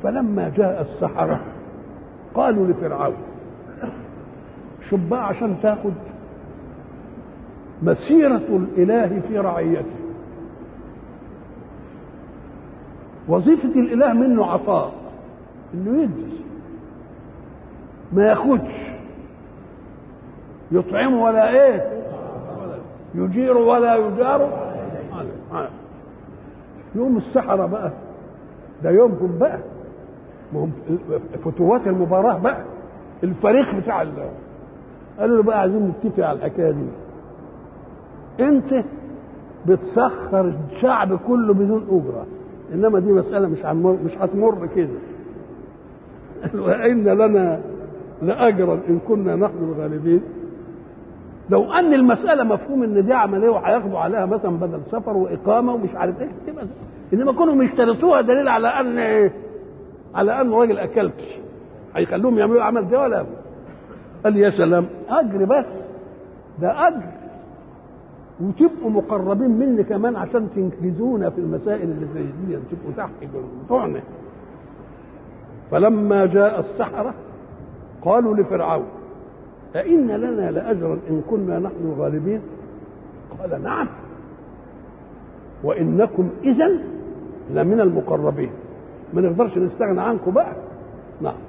فلما جاء السحرة قالوا لفرعون شوف بقى عشان تاخد مسيرة الإله في رعيته وظيفة الإله منه عطاء إنه يدي ما ياخدش يطعم ولا إيه يجير ولا يجار يوم السحرة بقى ده يومهم بقى ما هم فتوات المباراة بقى الفريق بتاع ال قالوا له بقى عايزين نتفق على الحكايه دي انت بتسخر الشعب كله بدون اجره انما دي مساله مش هنمر مش هتمر كده وان لنا لاجرا ان كنا نحن الغالبين لو ان المساله مفهوم ان دي عمليه وهياخدوا عليها مثلا بدل سفر واقامه ومش عارف ايه تبقى انما كانوا يشترطوها دليل على ان ايه على ان راجل اكلتش هيخلوهم يعملوا العمل ده ولا قال يا سلام اجر بس ده اجر وتبقوا مقربين مني كمان عشان تنقذونا في المسائل اللي زي دي تبقوا تحت بتوعنا فلما جاء السحرة قالوا لفرعون أئن لنا لأجرا إن كنا نحن الغالبين قال نعم وإنكم إذا لمن المقربين ما نقدرش نستغنى عنكم بقى نعم